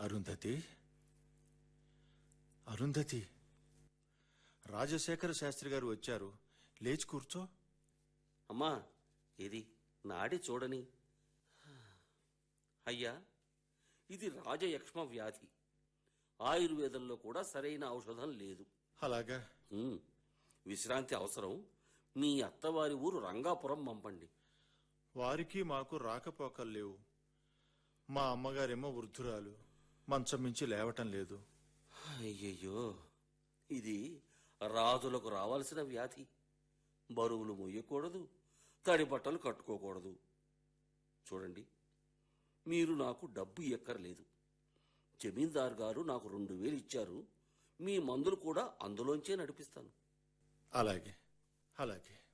అరుంధతి అరుంధతి రాజశేఖర శాస్త్రి గారు వచ్చారు లేచి కూర్చో అమ్మా ఇది నాడి చూడని అయ్యా ఇది రాజయక్ష్మ వ్యాధి ఆయుర్వేదంలో కూడా సరైన ఔషధం లేదు అలాగా ఉమ్, విశ్రాంతి అవసరం మీ అత్తవారి ఊరు రంగాపురం పంపండి వారికి మాకు రాకపోకలు లేవు మా అమ్మగారేమో వృద్ధురాలు మంచం మించి లేవటం లేదు అయ్యయ్యో ఇది రాజులకు రావాల్సిన వ్యాధి బరువులు మొయ్యకూడదు తడి బట్టలు కట్టుకోకూడదు చూడండి మీరు నాకు డబ్బు ఎక్కర్లేదు జమీందార్ గారు నాకు రెండు వేలు ఇచ్చారు మీ మందులు కూడా అందులోంచే నడిపిస్తాను అలాగే అలాగే